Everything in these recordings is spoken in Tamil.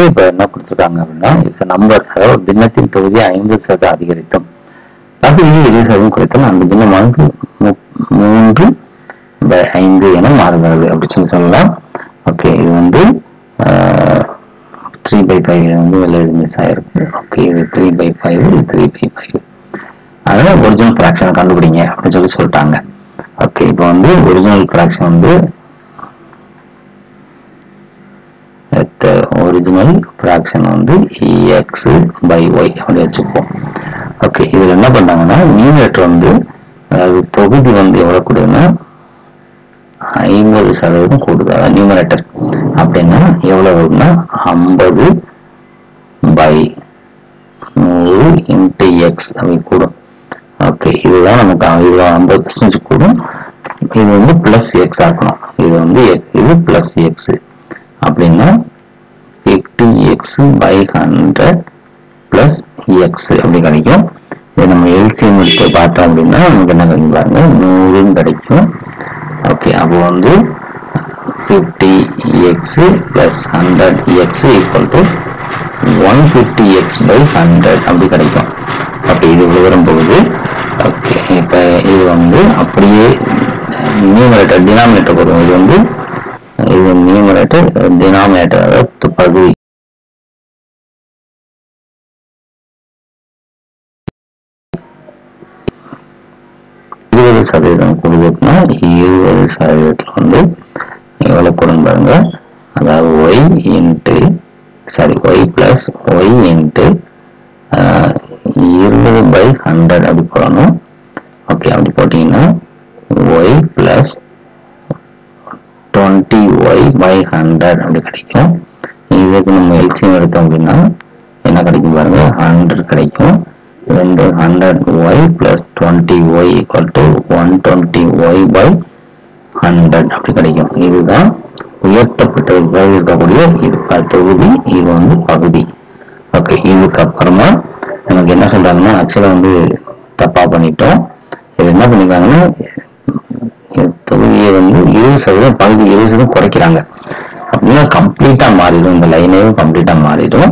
இப்ப என்ன கொடுத்துருக்காங்க அப்படின்னா இட்ஸ் நம்பர் அதாவது பின்னத்தின் தொகுதி ஐம்பது சதவீதம் அதிகரித்தும் பகுதியை இரு சதவீதம் குறைத்தால் அந்த பின்னமானது மு- மூன்று பை ஐந்து என மாறுகிறது அப்படி சொல்லி சொல்லலாம் ஓகே இது வந்து த்ரீ பை ஃபைவ் வந்து வெளியே மிஸ் ஆயிருக்கு ஓகே இது த்ரீ பை ஃபைவ் இது த்ரீ பை ஃபைவ் அதனால ஒரிஜினல் ஃப்ராக்ஷன் கண்டுபிடிங்க அப்படின்னு சொல்லி சொல்லிட்டாங்க ஓகே இப்போ வந்து ஒரிஜினல் ஃப்ராக்ஷன் வந்து ஒரிஜினல் ஃப்ராக்ஷன் வந்து எக்ஸ் பை ஒய் அப்படி வச்சுப்போம் ஓகே இதுல என்ன பண்ணாங்கன்னா நியூமரேட்டர் வந்து அதாவது தொகுதி வந்து எவ்வளவு கூடுதுன்னா ஐம்பது சதவீதம் கூடுது அதாவது நியூமரேட்டர் அப்படின்னா எவ்வளவு வருதுன்னா ஐம்பது பை நூறு இன்ட்டு எக்ஸ் அப்படி கூடும் ஓகே இதுதான் நமக்கு இது ஐம்பது பர்சன்டேஜ் கூடும் இது வந்து பிளஸ் எக்ஸ் ஆக்கணும் இது வந்து X- இது பிளஸ் எக்ஸ் அப்படின்னா fifty X by hundred plus X அப்படி கிடைக்கும் இது நம்ம எல்சிஎம் எடுத்து பார்த்தோம் அப்படின்னா நமக்கு என்ன கிடைக்கும் பாருங்க நூறுன்னு கிடைக்கும் ஓகே அப்போ வந்து fifty X plus hundred X equal to one fifty X by hundred அப்படி கிடைக்கும் ஓகே இது விவரம் போகுது ஓகே இப்போ இது வந்து அப்படியே நியூமரேட்டர் டினாமினேட்டர் வரும் இது வந்து இது நியூமரேட்டர் டினாமினேட்டர் அதாவது பகுதி இருபது சதவீதம் கொடுக்குன்னா இருபது சதவீதத்தில் வந்து எவ்வளவு கொடுங்க பாருங்க அதாவது Y into sorry Y plus Y into இருபது பை ஹண்ட்ரட் அப்படி போடணும் ஓகே அப்படி போட்டீங்கன்னா Y plus twenty Y by hundred அப்படி கிடைக்கும் இதுக்கு நம்ம எல்சிஎம் எடுத்தோம் அப்படின்னா என்ன கிடைக்கும் பாருங்க ஹண்ட்ரட் கிடைக்கும் ரெண்டு hundred Y plus twenty Y equal to one twenty Y by hundred அப்படி கிடைக்கும் இதுதான் உயர்த்தப்பட்ட இருக்கக்கூடிய இது ப- தொகுதி இது வந்து பகுதி ஓகே இதுக்கு அப்புறமா நமக்கு என்ன சொல்றாங்கன்னா ஆக்சுவலா வந்து தப்பா பண்ணிட்டோம் இது என்ன பண்ணிருக்காங்கன்னா இந்த தொகுதியை வந்து இருபது சதவீதம் பகுதி இருபது சதவீதம் குறைக்கிறாங்க அப்படின்னா கம்ப்ளீட்டா மாறிடும் இந்த லைனே கம்ப்ளீட்டா மாறிடும்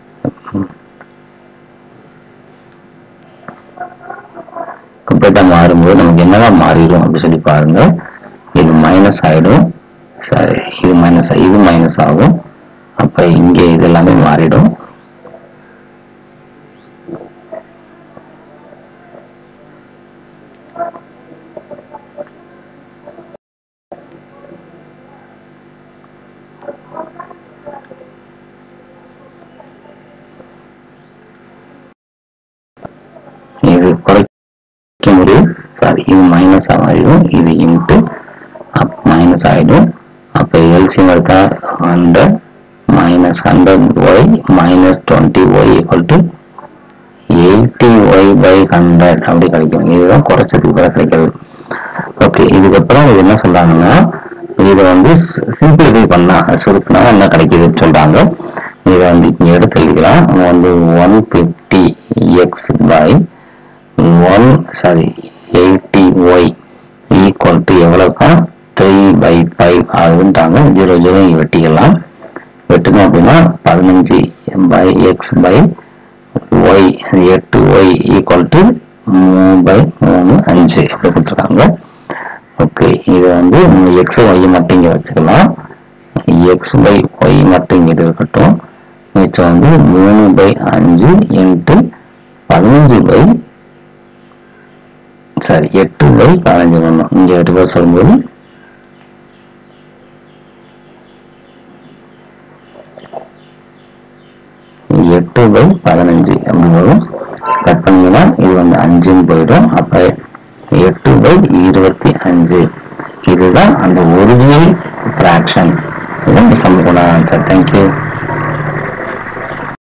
கம்ப்ளீட்டா மாறும்போது நமக்கு என்னதான் மாறிடும் அப்படி சொல்லி பாருங்க இது மைனஸ் ஆயிடும் சரி இது மைனஸ் இது மைனஸ் ஆகும் அப்ப இங்கே இது எல்லாமே மாறிடும் இது குறைக்க முடியும் சாரி இது மைனஸ் ஆகிடும் இது இன்ட்டு மைனஸ் ஆகிடும் அப்போ எல்சிஎம் எடுத்தா hundred minus hundred Y minus twenty Y equal to eighty Y by hundred அப்படி கிடைக்கும் இதுதான் குறைச்சதுக்கு கூட கிடைக்கிறது ஓகே இதுக்கப்புறம் இது என்ன சொல்றாங்கன்னா இதை வந்து சிம்பிளிஃபை பண்ணா சுருக்குனா என்ன கிடைக்குதுன்னு சொல்றாங்க இதை வந்து இங்க எடுத்து எழுதிக்கலாம் நம்ம வந்து one fifty X by one sorry eighty Y equal to எவ்வளோக்கா த்ரீ பை ஃபைவ் ஆகுதுன்ட்டாங்க ஜீரோ ஜீரோ இங்கே வெட்டிக்கலாம் வெட்டணும் அப்படின்னா பதினஞ்சு பை எக்ஸ் பை ஒய் எட்டு ஒய் ஈக்குவல் டு மூணு பை மூணு அஞ்சு அப்படி கொடுத்துருக்காங்க ஓகே இது வந்து எக்ஸ் ஒய் மட்டும் இங்கே வச்சுக்கலாம் எக்ஸ் பை ஒய் மட்டும் இங்கே இருக்கட்டும் மிச்சம் வந்து மூணு பை அஞ்சு இன்ட்டு பதினஞ்சு பை சாரி எட்டு பை பதினஞ்சு பண்ணணும் இங்கே ரிவர்ஸ் வரும்போது எட்டு பை பதினஞ்சு அப்படி வரும் கட் பண்ணீங்கன்னா இது வந்து அஞ்சுன்னு போயிடும் அப்ப எட்டு பை இருபத்தி அஞ்சு இதுதான் அந்த ஒரிஜினல் ஃப்ராக்ஷன் இதுதான் சமக்கூட ஆன்சர் தேங்க்யூ